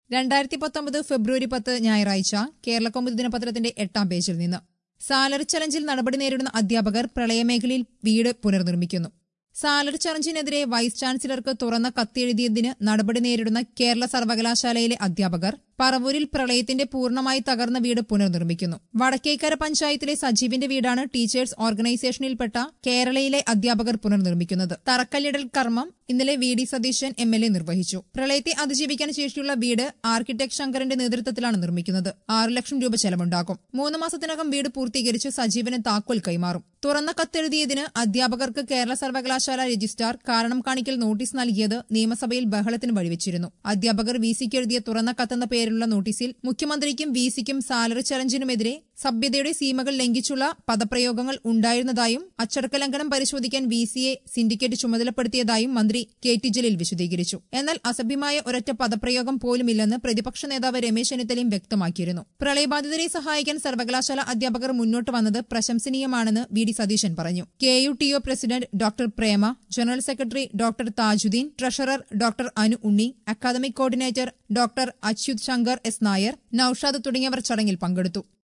രണ്ടായിരത്തി പത്തൊമ്പത് ഫെബ്രുവരി പത്ത് ഞായറാഴ്ച കേരള കൗമുദി ദിനപത്രത്തിന്റെ എട്ടാം പേജിൽ നിന്ന് സാലറി ചലഞ്ചിൽ നടപടി നേരിടുന്ന അധ്യാപകർ പ്രളയമേഖലയിൽ വീട് പുനർനിർമ്മിക്കുന്നു സാലറി ചലഞ്ചിനെതിരെ വൈസ് ചാൻസലർക്ക് തുറന്ന കത്തെഴുതിയതിന് നടപടി നേരിടുന്ന കേരള സർവകലാശാലയിലെ അധ്യാപകർ പറവൂരിൽ പ്രളയത്തിന്റെ പൂർണ്ണമായി തകർന്ന വീട് പുനർനിർമ്മിക്കുന്നു വടക്കേക്കര പഞ്ചായത്തിലെ സജീവിന്റെ വീടാണ് ടീച്ചേഴ്സ് ഓർഗനൈസേഷനിൽപ്പെട്ട കേരളയിലെ അധ്യാപകർ പുനർനിർമ്മിക്കുന്നത് തറക്കല്ലിടൽ കർമ്മം ഇന്നലെ V D Satheesan M L A നിർവഹിച്ചു പ്രളയത്തെ അതിജീവിക്കാൻ ശേഷിയുള്ള വീട് ആർക്കിടെക്ട് ശങ്കറിന്റെ നേതൃത്വത്തിലാണ് നിർമ്മിക്കുന്നത് ആറു ലക്ഷം രൂപ ചെലവുണ്ടാകും മൂന്ന് മാസത്തിനകം വീട് പൂർത്തീകരിച്ച് സജീവന് താക്കോൽ കൈമാറും തുറന്ന കത്തെഴുതിയതിന് അധ്യാപകർക്ക് കേരള സർവകലാശാല രജിസ്ട്രാർ കാരണം കാണിക്കൽ നോട്ടീസ് നൽകിയത് നിയമസഭയിൽ ബഹളത്തിന് വഴിവെച്ചിരുന്നു അധ്യാപകർ വി സിക്ക് എഴുതിയ തുറന്ന കത്തെന്ന പേരിലുള്ള നോട്ടീസിൽ മുഖ്യമന്ത്രിക്കും വി സിക്കും സാലറി ചലഞ്ചിനുമെതിരെ സഭ്യതയുടെ സീമകൾ ലംഘിച്ചുള്ള പദപ്രയോഗങ്ങൾ ഉണ്ടായിരുന്നതായും അച്ചടക്ക ലംഘനം പരിശോധിക്കാൻ വി സിയെ സിൻഡിക്കേറ്റ് ചുമതലപ്പെടുത്തിയതായും മന്ത്രി കെ ടി ജലീൽ വിശദീകരിച്ചു എന്നാൽ അസഭ്യമായ ഒരൊറ്റ പദപ്രയോഗം പോലുമില്ലെന്ന് പ്രതിപക്ഷ നേതാവ് രമേശ് ചെന്നിത്തലയും വ്യക്തമാക്കിയിരുന്നു പ്രളയബാധിതരെ സഹായിക്കാൻ സർവകലാശാല അധ്യാപകർ മുന്നോട്ട് വന്നത് പ്രശംസനീയമാണെന്ന് വി ഡി സതീശൻ പറഞ്ഞു K U T O president doctor Prema general secretary doctor Thajuddeen treasurer doctor Anu Unni academic coordinator doctor Achyuth Shankar S Nair Noushad തുടങ്ങിയവർ ചടങ്ങിൽ പങ്കെടുത്തു